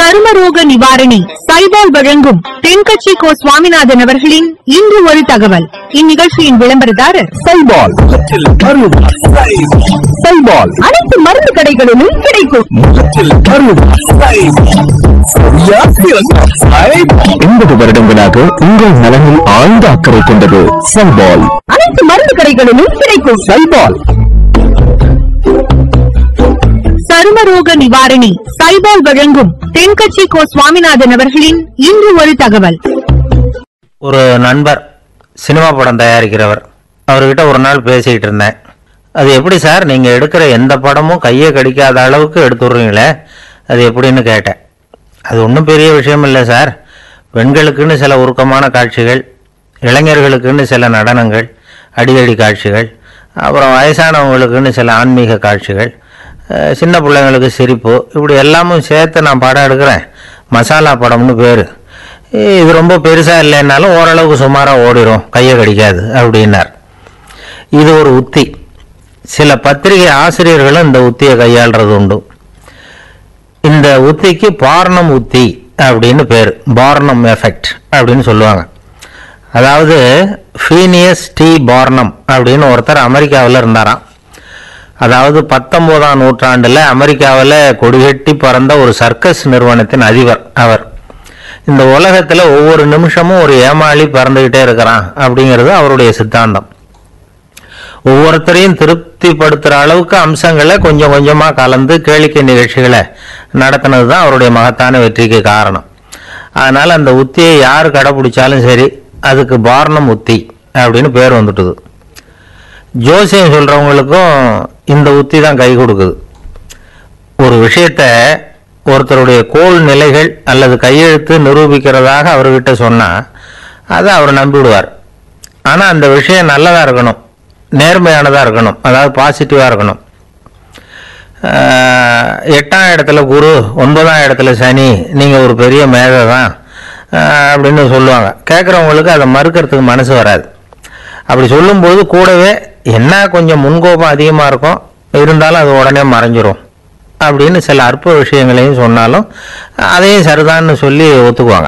சருமரோக நிவாரணி சைபால் வழங்கும் தென்கட்சி கோ சுவாமிநாதன் அவர்களின் இன்று ஒரு தகவல் இந்நிகழ்ச்சியின் விளம்பரதாரர் சைபால் முகத்தில் அருவா சைபால் அனைத்து மருந்து கடைகளிலும் கிடைக்கும் முகத்தில் அருவா சரியா சிறந்த சைபால் எண்பது வருடங்களாக உங்கள் நலனில் ஆழ்ந்த அக்கறை கொண்டது சைபால் அனைத்து மருந்து கடைகளிலும் கிடைக்கும் சைபால் சருமரோக நிவாரணி சைபால் வழங்கும் தென்கட்சி கோ சுவாமிநாதன் அவர்களின் இன்று ஒரு தகவல் ஒரு நண்பர் சினிமா படம் தயாரிக்கிறவர் அவர்கிட்ட ஒரு நாள் பேசிக்கிட்டு இருந்தேன் அது எப்படி சார் நீங்கள் எடுக்கிற எந்த படமும் கையை கடிக்காத அளவுக்கு எடுத்துடுறீங்களே அது எப்படின்னு கேட்டேன் அது ஒன்றும் பெரிய விஷயம் இல்லை சார் பெண்களுக்குன்னு சில உருக்கமான காட்சிகள் இளைஞர்களுக்குன்னு சில நடனங்கள் அடிதடி காட்சிகள் அப்புறம் வயசானவங்களுக்குன்னு சில ஆன்மீக காட்சிகள் அஹ் சின்ன பிள்ளைங்களுக்கு சிரிப்பு இப்படி எல்லாமும் சேர்த்து நான் படம் எடுக்கிறேன் மசாலா படம்னு பேர் இது ரொம்ப பெருசாக இல்லைன்னாலும் ஓரளவுக்கு சுமாராக ஓடிரும் கையை கடிக்காது அப்படின்னார் இது ஒரு உத்தி சில பத்திரிகை ஆசிரியர்களும் இந்த உத்தியை கையாளுறது உண்டு இந்த உத்திக்கு பார்னம் உத்தி அப்படின்னு பேர் பார்னம் எஃபெக்ட் அப்படின்னு சொல்லுவாங்க அதாவது ஃபீனியஸ் டி பார்னம் அப்படின்னு ஒருத்தர் அமெரிக்காவில் இருந்தாராம் அதாவது பத்தொன்பதாம் நூற்றாண்டில் அமெரிக்காவில் கொடிகட்டி பறந்த ஒரு சர்க்கஸ் நிறுவனத்தின் அதிபர் அவர் இந்த உலகத்தில் ஒவ்வொரு நிமிஷமும் ஒரு ஏமாளி பறந்துக்கிட்டே இருக்கிறான் அப்படிங்கிறது அவருடைய சித்தாந்தம் ஒவ்வொருத்தரையும் திருப்திப்படுத்துகிற அளவுக்கு அம்சங்களை கொஞ்சம் கொஞ்சமாக கலந்து கேளிக்கை நிகழ்ச்சிகளை நடத்தினது தான் அவருடைய மகத்தான வெற்றிக்கு காரணம் அதனால் அந்த உத்தியை யார் கடைப்பிடிச்சாலும் சரி அதுக்கு பார்னம் உத்தி அப்படின்னு பேர் வந்துட்டுது ஜோசியம் சொல்கிறவங்களுக்கும் இந்த உத்தி தான் கை கொடுக்குது ஒரு விஷயத்த ஒருத்தருடைய கோல் நிலைகள் அல்லது கையெழுத்து நிரூபிக்கிறதாக அவர்கிட்ட சொன்னால் அதை அவர் நம்பிவிடுவார் ஆனால் அந்த விஷயம் நல்லதாக இருக்கணும் நேர்மையானதாக இருக்கணும் அதாவது பாசிட்டிவாக இருக்கணும் ஆஹ் எட்டாம் இடத்துல குரு ஒன்பதாம் இடத்துல சனி நீங்கள் ஒரு பெரிய மேதை தான் ஆஹ் அப்படின்னு சொல்லுவாங்க கேட்குறவங்களுக்கு அதை மறுக்கிறதுக்கு மனசு வராது அப்படி சொல்லும்போது கூடவே என்ன கொஞ்சம் முன்கோபம் அதிகமாக இருக்கும் இருந்தாலும் அது உடனே மறைஞ்சிரும் அப்படின்னு சில அற்ப விஷயங்களையும் சொன்னாலும் அதையும் சரிதான்னு சொல்லி ஒத்துக்குவாங்க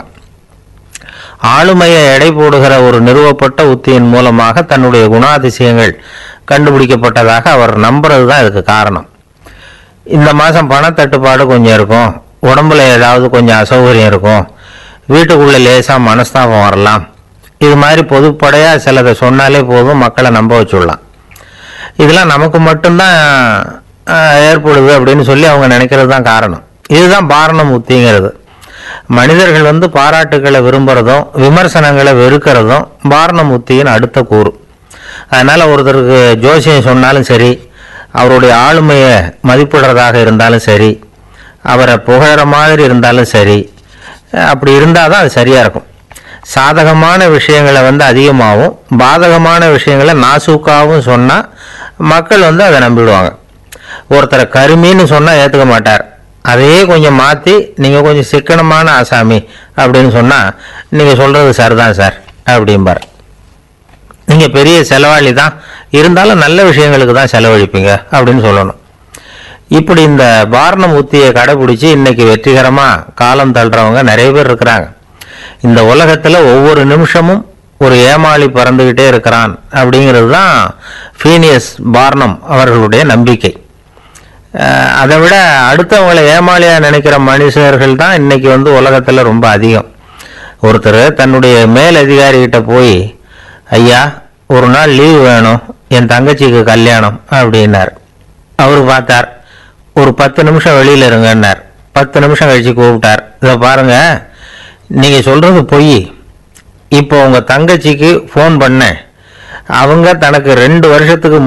ஆளுமையை எடை போடுகிற ஒரு நிறுவப்பட்ட உத்தியின் மூலமாக தன்னுடைய குணாதிசயங்கள் கண்டுபிடிக்கப்பட்டதாக அவர் நம்புறது தான் இதுக்கு காரணம் இந்த மாதம் பணத்தட்டுப்பாடு கொஞ்சம் இருக்கும் உடம்புல ஏதாவது கொஞ்சம் அசௌகரியம் இருக்கும் வீட்டுக்குள்ளே லேசாக மனஸ்தாபம் வரலாம் இது மாதிரி பொதுப்படையாக சிலதை சொன்னாலே போதும் மக்களை நம்ப வச்சுடலாம் இதெல்லாம் நமக்கு மட்டும்தான் ஆஹ், ஏற்படுது அப்படின்னு சொல்லி அவங்க நினைக்கிறது தான் காரணம் இதுதான் பாரணம் உத்திங்கிறது மனிதர்கள் வந்து பாராட்டுகளை விரும்புகிறதும் விமர்சனங்களை வெறுக்கிறதும் பாரணம் உத்தியின் அடுத்த கூறு அதனால் ஒருத்தருக்கு ஜோசியம் சொன்னாலும் சரி அவருடைய ஆளுமையை மதிப்பிடுறதாக இருந்தாலும் சரி அவரை புகழற மாதிரி இருந்தாலும் சரி அஹ் அப்படி இருந்தால் தான் அது சரியாக இருக்கும் சாதகமான விஷயங்களை வந்து அதிகமாகவும் பாதகமான விஷயங்களை நாசூக்காகவும் சொன்னால் மக்கள் வந்து அதை நம்பிடுவாங்க ஒருத்தரை கருமின்னு சொன்னால் ஏற்றுக்க மாட்டார் அதையே கொஞ்சம் மாற்றி நீங்கள் கொஞ்சம் சிக்கனமான ஆசாமி அப்படின்னு சொன்னால் நீங்கள் சொல்கிறது சரிதான் சார் அப்படிம்பார் நீங்கள் பெரிய செலவாளி தான் இருந்தாலும் நல்ல விஷயங்களுக்கு தான் செலவழிப்பீங்க அப்படின்னு சொல்லணும் இப்படி இந்த பாரணம் உத்தியை கடைபிடிச்சி இன்னைக்கு வெற்றிகரமாக காலம் தள்ளுறவங்க நிறைய பேர் இருக்கிறாங்க இந்த உலகத்தில் ஒவ்வொரு நிமிஷமும் ஒரு ஏமாளி பறந்துக்கிட்டே இருக்கிறான் அப்படிங்கிறது தான் ஃபீனியஸ் பார்னம் அவர்களுடைய நம்பிக்கை அஹ் அதை விட அடுத்தவங்களை ஏமாளியாக நினைக்கிற மனுஷர்கள் தான் இன்னைக்கு வந்து உலகத்தில் ரொம்ப அதிகம் ஒருத்தர் தன்னுடைய மேல் அதிகாரிகிட்ட போய் ஐயா ஒரு நாள் லீவு வேணும் என் தங்கச்சிக்கு கல்யாணம் அப்படின்னார் அவர் பார்த்தார் ஒரு பத்து நிமிஷம் வெளியில் இருங்கன்னார் பத்து நிமிஷம் கழிச்சு கூப்பிட்டார் இதை பாருங்க நீங்கள் சொல்கிறது பொய் இப்போ உங்கள் தங்கச்சிக்கு ஃபோன் பண்ணேன் அவங்க தனக்கு ரெண்டு வருஷத்துக்கு